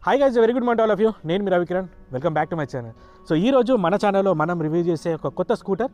hi guys very good morning all of you నేను మీ Ravikiran welcome back to my channel so ఈరోజు మన ఛానల్లో మనం రివ్యూ చేసే ఒక కొత్త scooter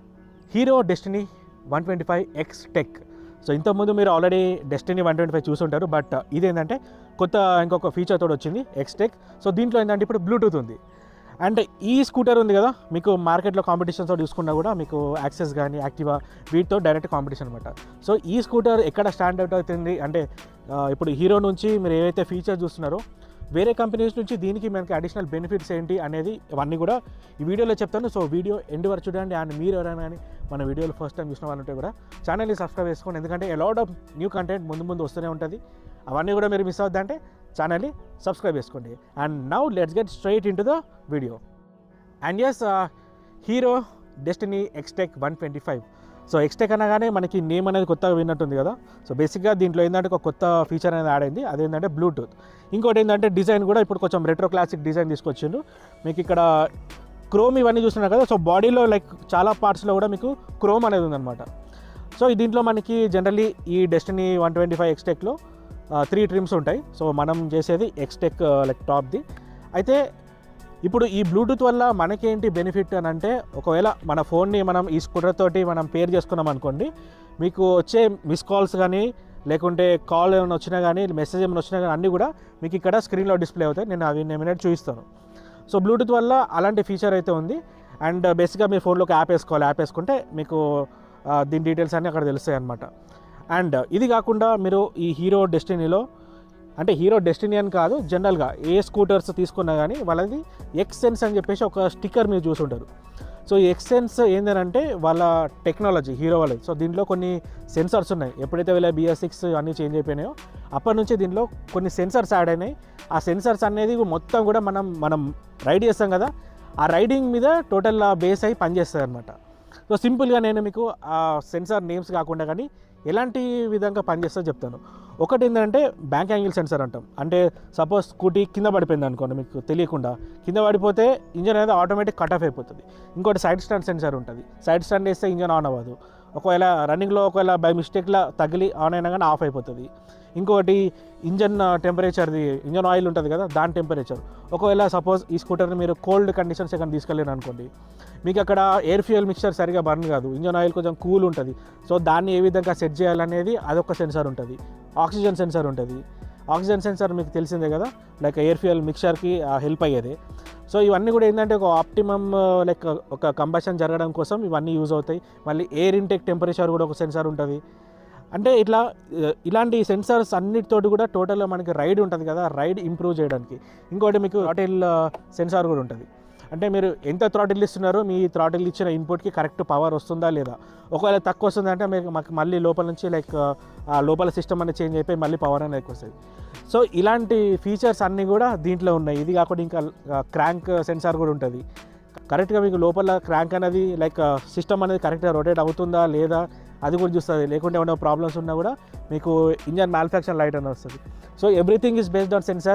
Hero Destini one twenty five X tech so ఇంతకుముందు మీరు already Destini one twenty five చూసుంటారు బట్ ఇదేంటంటే కొత్త ఇంకొక ఫీచర్ తోడు వచ్చింది ఎక్స్ టెక్ సో దీంట్లో ఏంటంటే ఇప్పుడు బ్లూటూత్ ఉంది అండ్ ఈ స్కూటర్ ఉంది కదా మీకు మార్కెట్లో కాంపిటీషన్తో చూసుకున్నా కూడా మీకు యాక్సెస్ కానీ యాక్టివా వీటితో డైరెక్ట్ కాంపిటీషన్ అనమాట సో ఈ స్కూటర్ ఎక్కడ స్టాండ్ అవుట్ అవుతుంది అంటే ఆ, ఇప్పుడు హీరో నుంచి మీరు ఏవైతే ఫీచర్ చూస్తున్నారో వేరే కంపెనీస్ నుంచి దీనికి మనకి అడిషనల్ బెనిఫిట్స్ ఏంటి అనేది ఇవన్నీ కూడా ఈ వీడియోలో చెప్తాను సో వీడియో ఎండ్ వరకు చూడండి అండ్ మీరు ఎవరైనా కానీ మన వీడియోలో ఫస్ట్ టైం చూసిన వాళ్ళు ఉంటే కూడా ఛానల్ని సబ్స్క్రైబ్ చేసుకోండి ఎందుకంటే ఎలాట్ ఆఫ్ న్యూ కంటెంట్ ముందు ముందు వస్తూనే ఉంటుంది అవన్నీ కూడా మీరు మిస్ అవుద్దంటే ఛానల్ని సబ్స్క్రైబ్ చేసుకోండి and now let's get straight into the video and yes Hero Destini Xtech one twenty five so Xtech అనగానే మనకి నేమ్ అనేది కొత్తగా విన్నట్టుంది కదా సో బేసిక్గా దీంట్లో ఏంటంటే ఒక కొత్త ఫీచర్ అనేది యాడ్ అయింది అదేంటంటే బ్లూటూత్ ఇంకోటి ఏంటంటే డిజైన్ కూడా ఇప్పుడు కొంచెం రెట్రో క్లాసిక్ డిజైన్ తీసుకొచ్చిండు మీకు ఇక్కడ క్రోమ్ ఇవన్నీ చూస్తున్నారు కదా సో బాడీలో లైక్ చాలా పార్ట్స్లో కూడా మీకు క్రోమ్ అనేది ఉందన్నమాట సో ఈ దీంట్లో మనకి జనరల్లీ ఈ డెస్టినీ వన్ ట్వంటీ ఫైవ్ ఎక్స్టెక్లో త్రీ ట్రిమ్స్ ఉంటాయి సో మనం చేసేది ఎక్స్టెక్ లైక్ టాప్ది అయితే ఇప్పుడు ఈ బ్లూటూత్ వల్ల మనకేంటి బెనిఫిట్ అని అంటే ఒకవేళ మన ఫోన్ని మనం ఈ స్కూటర్ తోటి మనం పేర్ చేసుకున్నాం అనుకోండి మీకు వచ్చే మిస్ కాల్స్ కానీ లేకుంటే కాల్ ఏమైనా వచ్చినా కానీ మెసేజ్ ఏమైనా వచ్చినా కానీ అన్నీ కూడా మీకు ఇక్కడ స్క్రీన్లో డిస్ప్లే అవుతాయి నేను అవి నేను మినిట్ చూపిస్తాను సో బ్లూటూత్ వల్ల అలాంటి ఫీచర్ అయితే ఉంది అండ్ బేసిక్గా మీ ఫోన్లోకి యాప్ వేసుకోవాలి యాప్ వేసుకుంటే మీకు ఆ, దీని డీటెయిల్స్ అన్నీ అక్కడ తెలుస్తాయి అనమాట అండ్ ఇది కాకుండా మీరు ఈ హీరో డెస్టినీలో అంటే హీరో డెస్టినీ అని కాదు జనరల్గా ఏ స్కూటర్స్ తీసుకున్నా కానీ వాళ్ళది ఎక్సెన్స్ అని చెప్పేసి ఒక స్టిక్కర్ మీరు చూసుంటారు సో ఈ ఎక్సెన్స్ ఏంటంటే వాళ్ళ టెక్నాలజీ హీరో వాళ్ళది సో దీంట్లో కొన్ని సెన్సార్స్ ఉన్నాయి ఎప్పుడైతే వీళ్ళ బిఎస్ సిక్స్ అన్నీ చేంజ్ అయిపోయినాయో అప్పటి నుంచి దీంట్లో కొన్ని సెన్సార్స్ యాడ్ అయినాయి ఆ సెన్సార్స్ అనేది మొత్తం కూడా మనం మనం రైడ్ చేస్తాం కదా ఆ రైడింగ్ మీద టోటల్ బేస్ అయి పనిచేస్తుంది అనమాట సో సింపుల్గా నేను మీకు ఆ సెన్సార్ నేమ్స్ కాకుండా కానీ ఎలాంటి విధంగా పనిచేస్తుందో చెప్తాను ఒకటి ఏంటంటే బ్యాంక్ యాంగిల్ సెన్సార్ అంటాం అంటే సపోజ్ స్కూటీ కింద పడిపోయింది అనుకోండి మీకు తెలియకుండా కింద పడిపోతే ఇంజన్ అనేది ఆటోమేటిక్ కట్ ఆఫ్ అయిపోతుంది ఇంకోటి సైడ్ స్టాండ్ సెన్సార్ ఉంటుంది సైడ్ స్టాండ్ వేస్తే ఇంజన్ ఆన్ అవ్వదు ఒకవేళ రన్నింగ్లో ఒకవేళ బై మిస్టేక్లా తగిలి ఆన్ అయినా కానీ ఆఫ్ అయిపోతుంది ఇంకోటి ఇంజన్ టెంపరేచర్ది ఇంజన్ ఆయిల్ ఉంటుంది కదా దాని టెంపరేచర్ ఒకవేళ సపోజ్ ఈ స్కూటర్ని మీరు కోల్డ్ కండిషన్స్ ఎక్కడ తీసుకెళ్ళారు అనుకోండి మీకు అక్కడ ఎయిర్ ఫ్యూయల్ మిక్చర్ సరిగా బర్న్ కాదు ఇంజన్ ఆయిల్ కొంచెం కూల్ ఉంటుంది సో దాన్ని ఏ విధంగా సెట్ చేయాలనేది అదొక సెన్సార్ ఉంటుంది ఆక్సిజన్ సెన్సార్ ఉంటుంది ఆక్సిజన్ సెన్సార్ మీకు తెలిసిందే కదా లైక్ ఎయిర్ ఫ్యూయల్ మిక్చర్కి హెల్ప్ అయ్యేది సో ఇవన్నీ కూడా ఏంటంటే ఒక ఆప్టిమమ్ లైక్ ఒక కంబషన్ జరగడం కోసం ఇవన్నీ యూజ్ అవుతాయి మళ్ళీ ఎయిర్ ఇంటేక్ టెంపరేచర్ కూడా ఒక సెన్సార్ ఉంటుంది అంటే ఇట్లా ఆ, ఇలాంటి సెన్సార్స్ అన్నిటితోటి కూడా టోటల్గా మనకి రైడ్ ఉంటుంది కదా రైడ్ ఇంప్రూవ్ చేయడానికి ఇంకోటి మీకు థ్రాటిల్ సెన్సార్ కూడా ఉంటుంది అంటే మీరు ఎంత థ్రాటిల్ ఇస్తున్నారో మీ థ్రాటిల్ ఇచ్చిన ఇన్పుట్కి కరెక్ట్ పవర్ వస్తుందా లేదా ఒకవేళ తక్కువ వస్తుందంటే మీకు మాకు మళ్ళీ లోపల నుంచి లైక్ ఆ లోపల సిస్టమ్ అనేది చేంజ్ అయిపోయి మళ్ళీ పవర్ అనేది ఎక్కువ వస్తుంది సో ఇలాంటి ఫీచర్స్ అన్నీ కూడా దీంట్లో ఉన్నాయి ఇది కాకుండా ఇంకా క్రాంక్ సెన్సార్ కూడా ఉంటుంది కరెక్ట్గా మీకు లోపల క్రాంక్ అనేది లైక్ సిస్టమ్ అనేది కరెక్ట్గా రొటేట్ అవుతుందా లేదా అది కూడా చూస్తుంది లేకుంటే ఏమైనా ప్రాబ్లమ్స్ ఉన్నా కూడా మీకు ఇంజన్ మ్యానుఫ్యాక్చర్ లైట్ అని వస్తుంది so everything is based on sensor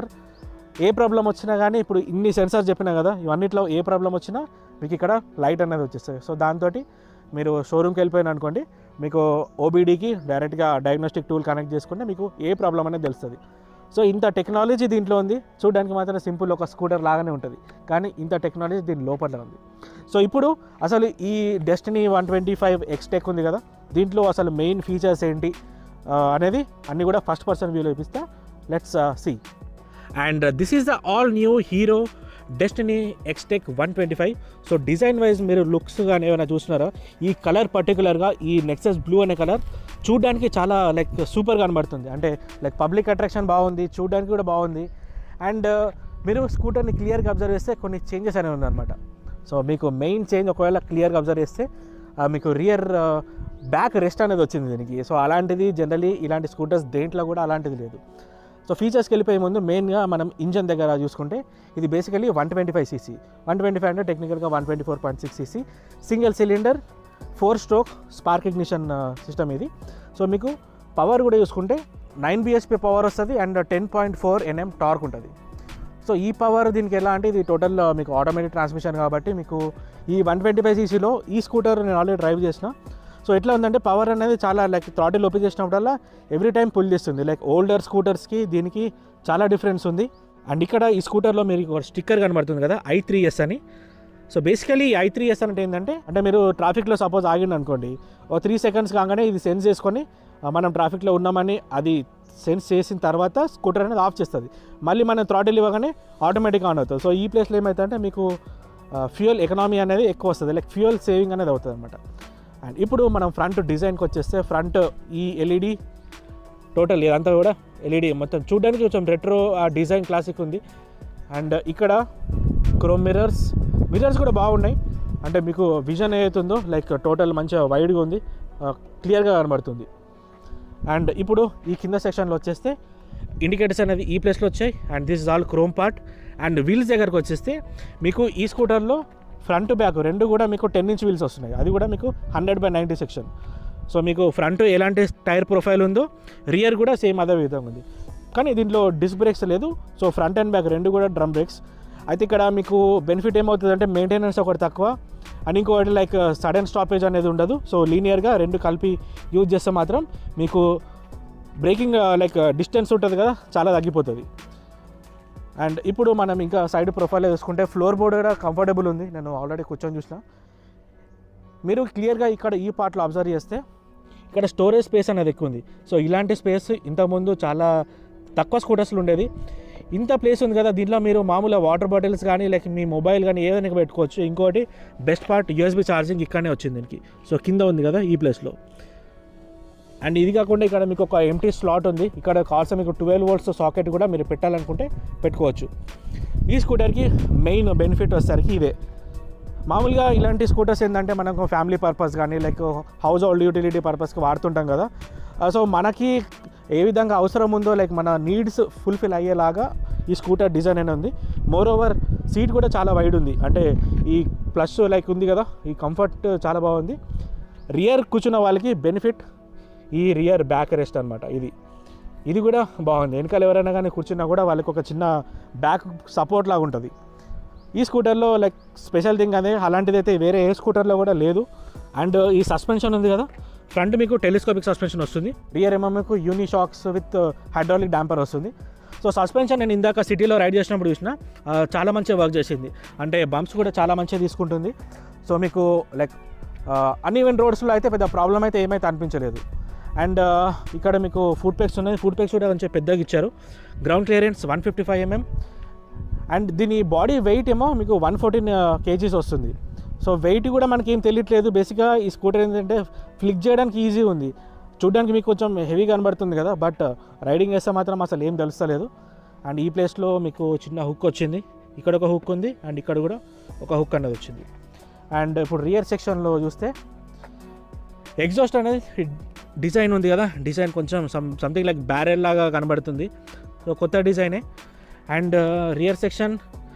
ఏ ప్రాబ్లం వచ్చినా కానీ ఇప్పుడు ఇన్ని సెన్సార్ చెప్పినా కదా ఇవన్నిట్లో ఏ ప్రాబ్లం వచ్చినా మీకు ఇక్కడ లైట్ అనేది వచ్చేస్తుంది సో దాంతో మీరు షోరూమ్కి వెళ్ళిపోయిన అనుకోండి మీకు ఓబీడీకి డైరెక్ట్గా డయాగ్నోస్టిక్ టూల్ కనెక్ట్ చేసుకుంటే మీకు ఏ ప్రాబ్లం అనేది తెలుస్తుంది సో ఇంత టెక్నాలజీ దీంట్లో ఉంది చూడడానికి మాత్రం సింపుల్ ఒక స్కూటర్ లాగానే ఉంటుంది కానీ ఇంత టెక్నాలజీ దీని లోపల ఉంది సో ఇప్పుడు అసలు ఈ Destini one twenty five Xtech ఉంది కదా దీంట్లో అసలు మెయిన్ ఫీచర్స్ ఏంటి ఆ, అనేది అన్నీ కూడా ఫస్ట్ పర్సన్ వ్యూలో చూపిస్తా let's see and this is the all new Hero Destini Xtech one twenty five so design wise మీరు లుక్స్ కానీ ఏమైనా చూస్తున్నారా ఈ కలర్ పర్టికులర్గా ఈ నెక్సెస్ బ్లూ అనే కలర్ చూడడానికి చాలా లైక్ సూపర్ కనబడుతుంది అంటే లైక్ పబ్లిక్ అట్రాక్షన్ బాగుంది చూడడానికి కూడా బాగుంది అండ్ మీరు స్కూటర్ని క్లియర్గా అబ్జర్వ్ చేస్తే కొన్ని చేంజెస్ అనేవి ఉందన్నమాట సో మీకు మెయిన్ చేంజ్ ఒకవేళ క్లియర్గా అబ్జర్వ్ చేస్తే ఆ, మీకు రియర్ బ్యాక్ రెస్ట్ అనేది వచ్చింది దీనికి సో అలాంటిది జనరలీ ఇలాంటి స్కూటర్స్ దేంట్లో కూడా అలాంటిది లేదు సో ఫీచర్స్కి వెళ్ళిపోయే ముందు మెయిన్గా మనం ఇంజన్ దగ్గర చూసుకుంటే ఇది basically one twenty five CC one twenty five అంటే టెక్నికల్గా one twenty four point six CC single cylinder four stroke spark ignition system ఇది సో మీకు పవర్ కూడా చూసుకుంటే నైన్ బిఎస్పీ పవర్ వస్తుంది and ten point four NM torque ఉంటుంది so ఈ power దీనికి ఎలా అంటే ఇది టోటల్ మీకు ఆటోమేటిక్ ట్రాన్స్మిషన్ కాబట్టి మీకు ఈ వన్ ట్వంటీ ఫైవ్ సీసీలో ఈ స్కూటర్ నేను ఆల్రెడీ డ్రైవ్ చేసిన సో ఎట్లా ఉందంటే పవర్ అనేది చాలా లైక్ థ్రాటిల్ ఓపెన్ చేసినప్పుడల్లా ఎవ్రీ టైం పుల్ చేస్తుంది లైక్ ఓల్డర్ స్కూటర్స్కి దీనికి చాలా డిఫరెన్స్ ఉంది అండ్ ఇక్కడ ఈ స్కూటర్లో మీరు ఒక స్టిక్కర్ కనబడుతుంది కదా ఐ త్రీ ఎస్ అని so basically i three S అంటే ఏంటంటే అంటే మీరు ట్రాఫిక్లో సపోజ్ ఆగిండి అనుకోండి ఓ త్రీ సెకండ్స్ కాగానే ఇది సెన్స్ చేసుకొని ఆ, మనం ట్రాఫిక్లో ఉన్నామని అది సెన్స్ చేసిన తర్వాత స్కూటర్ అనేది ఆఫ్ చేస్తుంది మళ్ళీ మనం థ్రాటిల్ ఇవ్వగానే ఆటోమేటిక్గా ఆన్ అవుతుంది సో ఈ ప్లేస్లో ఏమవుతుందంటే మీకు ఫ్యూయల్ ఎకనామీ అనేది ఎక్కువ వస్తుంది లైక్ ఫ్యూయల్ సేవింగ్ అనేది అవుతుంది అనమాట అండ్ ఇప్పుడు మనం ఫ్రంట్ డిజైన్కి వచ్చేస్తే ఫ్రంట్ ఈ ఎల్ఈడి టోటల్ ఇదంతా కూడా ఎల్ఈడి మొత్తం చూడడానికి కొంచెం రెట్రో ఆ డిజైన్ క్లాసిక్ ఉంది అండ్ ఇక్కడ క్రోమ్ మిర్రర్స్ మిర్రర్స్ కూడా బాగున్నాయి అంటే మీకు విజన్ ఏదైతుందో లైక్ టోటల్ మంచిగా వైడ్గా ఉంది క్లియర్గా కనబడుతుంది అండ్ ఇప్పుడు ఈ కింద సెక్షన్లో వచ్చేస్తే ఇండికేటర్స్ అనేది ఈ ప్లేస్లో వచ్చాయి and this is all chrome part and wheels దగ్గరకు వచ్చేస్తే మీకు ఈ స్కూటర్లో ఫ్రంట్ బ్యాక్ రెండు కూడా మీకు టెన్ ఇంచ్ వీల్స్ వస్తున్నాయి అది కూడా మీకు hundred by ninety section so మీకు ఫ్రంట్ ఎలాంటి టైర్ ప్రొఫైల్ ఉందో రియర్ కూడా సేమ్ అదే విధంగా ఉంది కానీ దీంట్లో డిస్క్ బ్రేక్స్ లేదు సో ఫ్రంట్ అండ్ బ్యాక్ రెండు కూడా డ్రమ్ బ్రేక్స్ అయితే ఇక్కడ మీకు బెనిఫిట్ ఏమవుతుంది అంటే మెయింటెనెన్స్ ఒకటి తక్కువ అండ్ ఇంకొకటి లైక్ సడన్ స్టాపేజ్ అనేది ఉండదు సో లీనియర్గా రెండు కలిపి యూజ్ చేస్తే మాత్రం మీకు బ్రేకింగ్ లైక్ డిస్టెన్స్ ఉంటుంది కదా చాలా తగ్గిపోతుంది అండ్ ఇప్పుడు మనం ఇంకా సైడ్ ప్రొఫైల్ చూసుకుంటే ఫ్లోర్ బోర్డ్ కూడా కంఫర్టబుల్ ఉంది నేను ఆల్రెడీ కూర్చొని చూసిన మీరు క్లియర్గా ఇక్కడ ఈ పార్ట్లో అబ్జర్వ్ చేస్తే ఇక్కడ స్టోరేజ్ స్పేస్ అనేది ఎక్కువ ఉంది సో ఇలాంటి స్పేస్ ఇంతకుముందు చాలా తక్కువ స్కూటర్స్లో ఉండేది ఇంత ప్లేస్ ఉంది కదా దీంట్లో మీరు మామూలుగా వాటర్ బాటిల్స్ కానీ లేక మీ మొబైల్ కానీ ఏదైనా పెట్టుకోవచ్చు ఇంకోటి బెస్ట్ పార్ట్ యూఎస్బి ఛార్జింగ్ ఇక్కడనే వచ్చింది దీనికి సో కింద ఉంది కదా ఈ ప్లేస్లో అండ్ ఇది కాకుండా ఇక్కడ మీకు ఒక ఎంటీ స్లాట్ ఉంది ఇక్కడ కావాల్సిన మీకు ట్వెల్వ్ వోల్ట్స్ సాకెట్ కూడా మీరు పెట్టాలనుకుంటే పెట్టుకోవచ్చు ఈ స్కూటర్కి మెయిన్ బెనిఫిట్ వచ్చేసరికి ఇదే మామూలుగా ఇలాంటి స్కూటర్స్ ఏంటంటే మనకు ఫ్యామిలీ పర్పస్ కానీ లైక్ హౌస్ హోల్డ్ యూటిలిటీ పర్పస్కి వాడుతుంటాం కదా సో మనకి ఏ విధంగా అవసరం ఉందో లైక్ మన నీడ్స్ ఫుల్ఫిల్ అయ్యేలాగా ఈ స్కూటర్ డిజైన్ అనేది ఉంది మోర్ ఓవర్ సీట్ కూడా చాలా వైడ్ ఉంది అంటే ఈ ప్లస్ లైక్ ఉంది కదా ఈ కంఫర్ట్ చాలా బాగుంది రియర్ కూర్చున్న వాళ్ళకి బెనిఫిట్ ఈ రియర్ బ్యాక్ రెస్ట్ అనమాట ఇది ఇది కూడా బాగుంది వెనకాల ఎవరైనా కానీ కూర్చున్నా కూడా వాళ్ళకి ఒక చిన్న బ్యాక్ సపోర్ట్ లాగా ఉంటుంది ఈ స్కూటర్లో లైక్ స్పెషల్ థింగ్ అదే అలాంటిది అయితే వేరే ఏ స్కూటర్లో కూడా లేదు అండ్ ఈ సస్పెన్షన్ ఉంది కదా ఫ్రంట్ మీకు టెలిస్కోపిక్ సస్పెన్షన్ వస్తుంది రియర్ ఏమో మీకు uni shocks with hydraulic damper వస్తుంది సో సస్పెన్షన్ నేను ఇందాక సిటీలో రైడ్ చేసినప్పుడు చూసిన ఆ, చాలా మంచిగా వర్క్ చేసింది అంటే బంప్స్ కూడా చాలా మంచిగా తీసుకుంటుంది సో మీకు లైక్ అన్ఈవెన్ రోడ్స్లో అయితే పెద్ద ప్రాబ్లం అయితే ఏమైతే అనిపించలేదు అండ్ ఇక్కడ మీకు ఫుడ్ పెక్స్ ఉన్నాయి ఫుడ్ పెక్స్ కూడా కొంచెం పెద్దగా ఇచ్చారు ground clearance one fifty five mm and దీని బాడీ వెయిట్ ఏమో మీకు వన్ ఫోర్టీన్ కేజీస్ వస్తుంది సో వెయిట్ కూడా మనకి ఏం తెలియట్లేదు బేసిక్గా ఈ స్కూటర్ ఏంటంటే ఫ్లిక్ చేయడానికి ఈజీ ఉంది చూడడానికి మీకు కొంచెం హెవీ కనబడుతుంది కదా బట్ రైడింగ్ చేస్తే మాత్రం అసలు ఏం తెలుస్తలేదు అండ్ ఈ ప్లేస్లో మీకు చిన్న హుక్ వచ్చింది ఇక్కడ ఒక హుక్ ఉంది అండ్ ఇక్కడ కూడా ఒక హుక్ అనేది వచ్చింది అండ్ ఇప్పుడు రియర్ సెక్షన్లో చూస్తే ఎగ్జాస్ట్ అనేది డిజైన్ ఉంది కదా డిజైన్ కొంచెం సమ్ సంథింగ్ లైక్ బ్యారెల్ లాగా కనబడుతుంది సో కొత్త డిజైనే and rear section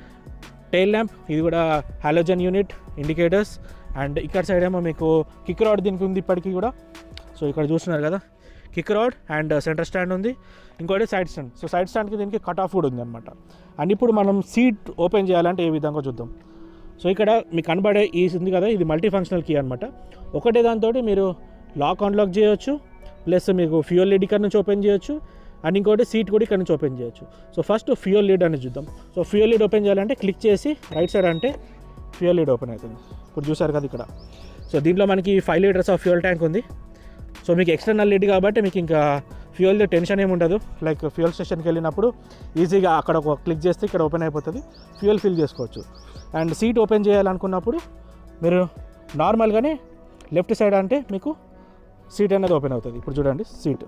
tail lamp ఇది కూడా హాలోజన్ యూనిట్ ఇండికేటర్స్ అండ్ ఇక్కడ సైడ్ ఏమో మీకు కిక్ రాడ్ దీనికి ఉంది ఇప్పటికీ కూడా సో ఇక్కడ చూస్తున్నారు కదా kick rod and centre stand ఉంది ఇంకోటి సైడ్ స్టాండ్ సో సైడ్ స్టాండ్కి దీనికి కట్ ఆఫ్ కూడా ఉంది అనమాట అండ్ ఇప్పుడు మనం సీట్ ఓపెన్ చేయాలంటే ఏ విధంగా చూద్దాం సో ఇక్కడ మీకు కనబడే ఈ ఉంది కదా ఇది మల్టీ ఫంక్షనల్ కీ అనమాట ఒకటే దాంతో మీరు లాక్ అన్లాక్ చేయొచ్చు ప్లస్ మీకు ఫ్యూయల్ లీడ్ ఇక్కడ నుంచి ఓపెన్ చేయొచ్చు అండ్ ఇంకోటి సీట్ కూడా ఇక్కడ నుంచి ఓపెన్ చేయొచ్చు సో ఫస్ట్ ఫ్యూయల్ లీడ్ అనేది చూద్దాం సో ఫ్యూయల్ లీడ్ ఓపెన్ చేయాలంటే క్లిక్ చేసి రైట్ సైడ్ అంటే ఫ్యూయల్ లీడ్ ఓపెన్ అవుతుంది ఇప్పుడు చూసారు కదా ఇక్కడ సో దీంట్లో మనకి five litres of fuel tank ఉంది సో మీకు ఎక్స్టర్నల్ లీడ్ కాబట్టి మీకు ఇంకా ఫ్యూయల్ టెన్షన్ ఏమి ఉండదు లైక్ ఫ్యూయల్ స్టేషన్కి వెళ్ళినప్పుడు ఈజీగా అక్కడ ఒక క్లిక్ చేస్తే ఇక్కడ ఓపెన్ అయిపోతుంది ఫ్యూయల్ ఫిల్ చేసుకోవచ్చు అండ్ సీట్ ఓపెన్ చేయాలనుకున్నప్పుడు మీరు నార్మల్గానే లెఫ్ట్ సైడ్ అంటే మీకు సీట్ అనేది ఓపెన్ అవుతుంది ఇప్పుడు చూడండి సీట్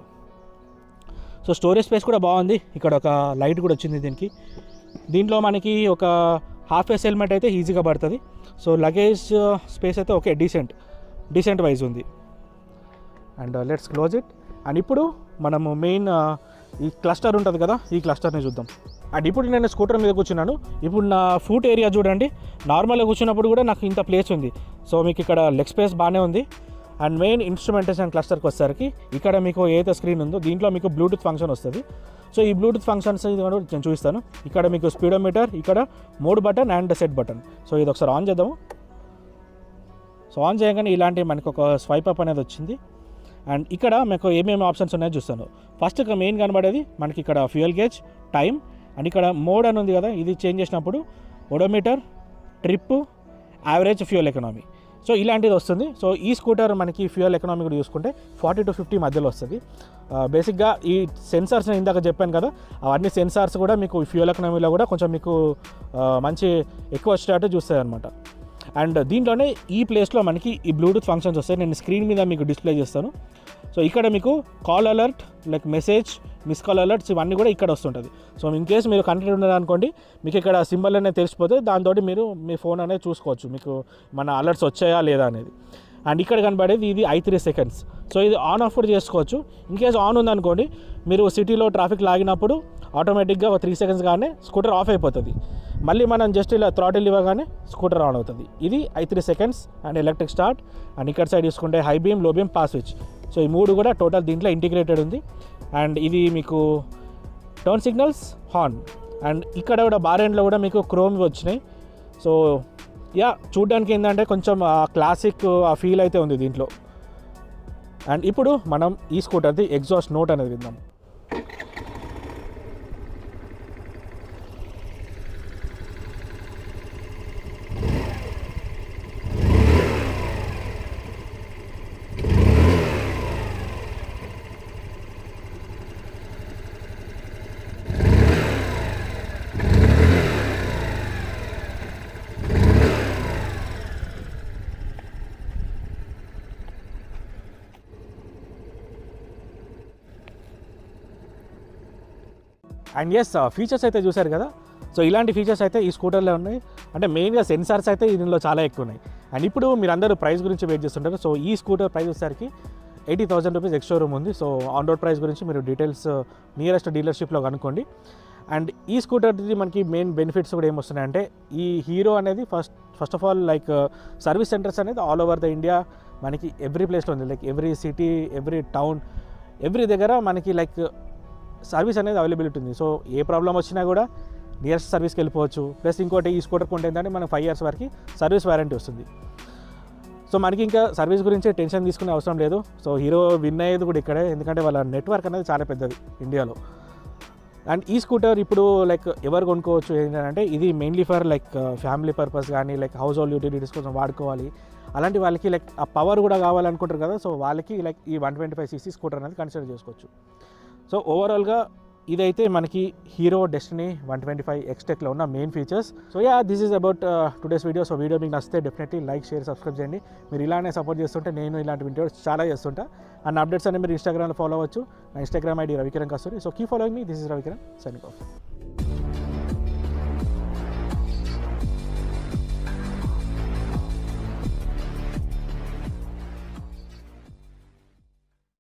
సో స్టోరేజ్ స్పేస్ కూడా బాగుంది ఇక్కడ ఒక లైట్ కూడా వచ్చింది దీనికి దీంట్లో మనకి ఒక హాఫ్ ఎస్ హెల్మెట్ అయితే ఈజీగా పడుతుంది సో లగేజ్ స్పేస్ అయితే ఓకే డీసెంట్ డీసెంట్ వైజ్ ఉంది and let's close it and ఇప్పుడు మనము మెయిన్ ఈ క్లస్టర్ ఉంటుంది కదా ఈ క్లస్టర్ని చూద్దాం అండ్ ఇప్పుడు నేను స్కూటర్ మీద కూర్చున్నాను ఇప్పుడు నా ఫుట్ ఏరియా చూడండి నార్మల్గా కూర్చున్నప్పుడు కూడా నాకు ఇంత ప్లేస్ ఉంది సో మీకు ఇక్కడ లెగ్ స్పేస్ బాగానే ఉంది అండ్ మెయిన్ ఇన్స్ట్రుమెంటేషన్ క్లస్టర్కి వచ్చేసరికి ఇక్కడ మీకు ఏదైతే స్క్రీన్ ఉందో దీంట్లో మీకు బ్లూటూత్ ఫంక్షన్ వస్తుంది సో ఈ బ్లూటూత్ ఫంక్షన్స్ ఇది కూడా నేను చూపిస్తాను ఇక్కడ మీకు స్పీడోమీటర్ ఇక్కడ mode button and set button so ఇది ఒకసారి ఆన్ చేద్దాము సో ఆన్ చేయగానే ఇలాంటి మనకు ఒక స్వైప్ అప్ అనేది వచ్చింది అండ్ ఇక్కడ మీకు ఏమేమి ఆప్షన్స్ ఉన్నాయో చూస్తాను ఫస్ట్ ఇక మెయిన్ కనబడేది మనకి ఇక్కడ ఫ్యూయల్ గేజ్ టైం అండ్ ఇక్కడ మోడ్ అని ఉంది కదా ఇది చేంజ్ చేసినప్పుడు odometer trip average fuel economy so ఇలాంటిది వస్తుంది సో ఈ స్కూటర్ మనకి ఫ్యూయల్ ఎకనామీ కూడా చూసుకుంటే ఫార్టీ టు ఫిఫ్టీ మధ్యలో వస్తుంది బేసిక్గా ఈ సెన్సార్స్ నేను ఇందాక చెప్పాను కదా అవన్నీ సెన్సార్స్ కూడా మీకు ఫ్యూయల్ ఎకనామీలో కూడా కొంచెం మీకు ఆ, మంచి ఎక్కువ వచ్చేటట్టు చూస్తాయి అనమాట అండ్ దీంట్లోనే ఈ ప్లేస్లో మనకి ఈ బ్లూటూత్ ఫంక్షన్స్ వస్తాయి నేను స్క్రీన్ మీద మీకు డిస్ప్లే చేస్తాను సో ఇక్కడ మీకు call alert like message miss call alerts ఇవన్నీ కూడా ఇక్కడ వస్తుంటుంది సో ఇన్ కేస్ మీరు కనెక్టెడ్ ఉన్నారనుకోండి మీకు ఇక్కడ సింబల్ అనేది తెలిసిపోతే దాంతో మీరు మీ ఫోన్ అనేది చూసుకోవచ్చు మీకు మన అలర్ట్స్ వచ్చాయా లేదా అనేది అండ్ ఇక్కడ కనబడేది ఇది ఐ త్రీ సెకండ్స్ సో ఇది ఆన్ ఆఫ్ కూడా చేసుకోవచ్చు ఇన్ కేస్ ఆన్ ఉందనుకోండి మీరు సిటీలో ట్రాఫిక్ లాగినప్పుడు ఆటోమేటిక్గా ఒక త్రీ సెకండ్స్ కానీ స్కూటర్ ఆఫ్ అయిపోతుంది మళ్ళీ మనం జస్ట్ ఇలా థ్రాటిల్ ఇవ్వగానే స్కూటర్ ఆన్ అవుతుంది ఇది i three seconds and electric start and ఇక్కడ సైడ్ చూసుకుంటే high beam low beam pass switch so ఈ మూడు కూడా టోటల్ దీంట్లో ఇంటిగ్రేటెడ్ ఉంది అండ్ ఇది మీకు టర్న్ సిగ్నల్స్ హార్న్ అండ్ ఇక్కడ కూడా బార్ ఎండ్లో కూడా మీకు క్రోమ్ వచ్చినాయి సో యా చూడడానికి ఏంటంటే కొంచెం ఆ క్లాసిక్ ఆ ఫీల్ అయితే ఉంది దీంట్లో అండ్ ఇప్పుడు మనం ఈ స్కూటర్ది ఎగ్జాస్ట్ నోట్ అనేది విందాం అండ్ ఎస్ ఫీచర్స్ అయితే చూశారు కదా సో ఇలాంటి ఫీచర్స్ అయితే ఈ స్కూటర్లో ఉన్నాయి అంటే మెయిన్గా సెన్సార్స్ అయితే దీనిలో చాలా ఎక్కువ ఉన్నాయి అండ్ ఇప్పుడు మీరు అందరూ ప్రైస్ గురించి వెయిట్ చేస్తుంటారు సో ఈ స్కూటర్ ప్రైస్ వచ్చేసరికి eighty thousand rupees ex-showroom ఉంది సో ఆన్ రోడ్ ప్రైస్ గురించి మీరు డీటెయిల్స్ నియరెస్ట్ డీలర్షిప్లో కనుక్కోండి అండ్ ఈ స్కూటర్ది మనకి మెయిన్ బెనిఫిట్స్ కూడా ఏమొస్తున్నాయంటే ఈ హీరో అనేది first first of all like service centres అనేది ఆల్ ఓవర్ ద ఇండియా మనకి ఎవ్రీ ప్లేస్లో ఉంది like every city every town every దగ్గర మనకి లైక్ సర్వీస్ అనేది అవైలబిలిటీ ఉంది సో ఏ ప్రాబ్లం వచ్చినా కూడా నియరెస్ట్ సర్వీస్కి వెళ్ళిపోవచ్చు ప్లస్ ఇంకోటి ఈ స్కూటర్ కొంటే ఏంటంటే మనకి ఫైవ్ ఇయర్స్ వరకు సర్వీస్ వారంటీ వస్తుంది సో మనకి ఇంకా సర్వీస్ గురించి టెన్షన్ తీసుకునే అవసరం లేదు సో హీరో విన్ అయ్యేది కూడా ఇక్కడే ఎందుకంటే వాళ్ళ నెట్వర్క్ అనేది చాలా పెద్దది ఇండియాలో అండ్ ఈ స్కూటర్ ఇప్పుడు లైక్ ఎవరు కొనుక్కోవచ్చు ఏంటంటే ఇది mainly for like family purpose కానీ లైక్ హౌస్ హోల్డ్ యూటిలిటీస్ కోసం వాడుకోవాలి అలాంటి వాళ్ళకి లైక్ ఆ పవర్ కూడా కావాలనుకుంటారు కదా సో వాళ్ళకి లైక్ ఈ one twenty five CC scooter అనేది కన్సిడర్ చేసుకోవచ్చు సో ఓవరాల్గా ఇదైతే మనకి Hero Destini one twenty five ఎక్స్టెక్లో ఉన్న main features so ya this is about today's video so video మీకు నచ్చితే డెఫినెట్లీ లైక్ షేర్ సబ్స్క్రైబ్ చేయండి మీరు ఇలానే సపోర్ట్ చేస్తుంటే నేను ఇలాంటి వీడియోస్ చాలా చేస్తుంటా అండ్ అప్డేట్స్ అనేవి మీరు ఇన్స్టాగ్రామ్లో ఫాలో అవ్వచ్చు నా Instagram ID Ravikiran Kasturi so keep following me this is Ravikiran signing of